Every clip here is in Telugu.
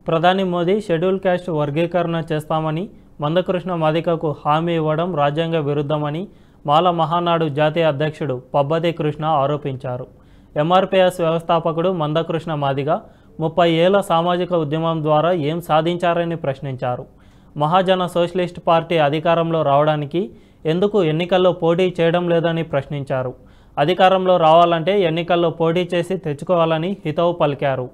ప్రధాని మోదీ షెడ్యూల్ క్యాస్ట్ వర్గీకరణ చేస్తామని మందకృష్ణ మాదికకు హామీ ఇవ్వడం రాజ్యాంగ విరుద్ధమని మాల మహానాడు జాతీయ అధ్యక్షుడు పబ్బతి కృష్ణ ఆరోపించారు ఎంఆర్పిఎస్ వ్యవస్థాపకుడు మందకృష్ణ మాదిగ ముప్పై ఏళ్ల సామాజిక ఉద్యమం ద్వారా ఏం సాధించారని ప్రశ్నించారు మహాజన సోషలిస్ట్ పార్టీ అధికారంలో రావడానికి ఎందుకు ఎన్నికల్లో పోటీ చేయడం లేదని ప్రశ్నించారు అధికారంలో రావాలంటే ఎన్నికల్లో పోటీ చేసి తెచ్చుకోవాలని హితవు పలికారు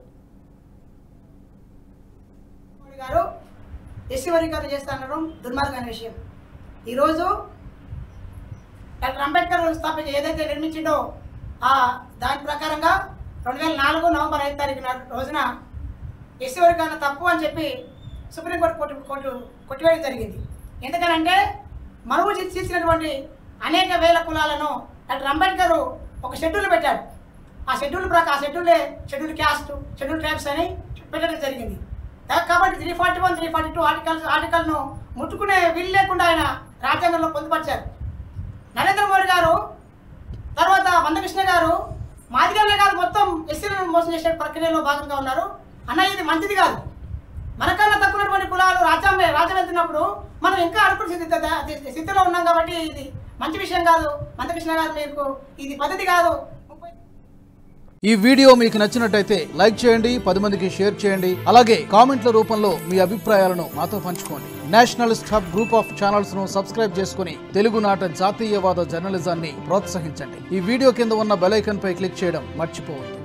మోడీ గారు ఎస్సీ వర్గీకరణ చేస్తానడం దుర్మార్గమైన విషయం ఈరోజు డాక్టర్ అంబేద్కర్ స్థాపించి ఏదైతే నిర్మించిండో ఆ దాని ప్రకారంగా రెండు వేల నాలుగు నవంబర్ ఐదు తారీఖు నాడు రోజున ఎస్సీ వర్గీకరణ తప్పు అని చెప్పి సుప్రీంకోర్టు కొట్టి కొట్టు కొట్టివేయడం జరిగింది ఎందుకనంటే మనువు చేసినటువంటి అనేక వేల కులాలను డాక్టర్ అంబేద్కర్ ఒక షెడ్యూల్ పెట్టాడు ఆ షెడ్యూల్ ప్రకారం ఆ షెడ్యూలే షెడ్యూల్ క్యాస్ట్ షెడ్యూల్ ట్రైబ్స్ అని పెట్టడం జరిగింది దా- కాబట్టి three forty one three forty two articles ఆర్టికల్ను ముట్టుకునే వీలు లేకుండా ఆయన రాజ్యాంగంలో పొందుపరిచారు నరేంద్ర మోడీ గారు తర్వాత మందకృష్ణ గారు మాదిగలనే కాదు మొత్తం ఎస్సీలను మోసం చేసే ప్రక్రియలో భాగంగా ఉన్నారు అన్న ఇది మంచిది కాదు మనకన్నా తక్కువటువంటి కులాలు రాజ్యం రాజ్యం వెళ్తున్నప్పుడు మనం ఇంకా అనుకున్న స్థితి స్థితిలో ఉన్నాం కాబట్టి ఇది మంచి విషయం కాదు మందకృష్ణ గారు మీకు ఇది పద్ధతి కాదు ముప్పై ఈ వీడియో మీకు నచ్చినట్టయితే లైక్ చేయండి పది మందికి షేర్ చేయండి అలాగే కామెంట్ల రూపంలో మీ అభిప్రాయాలను మాతో పంచుకోండి nationalist hub group of channels ను సబ్స్క్రైబ్ చేసుకుని తెలుగునాట జాతీయవాద జర్నలిజాన్ని ప్రోత్సహించండి ఈ వీడియో కింద ఉన్న బెల్ ఐకాన్ పై క్లిక్ చేయడం మర్చిపోవద్దు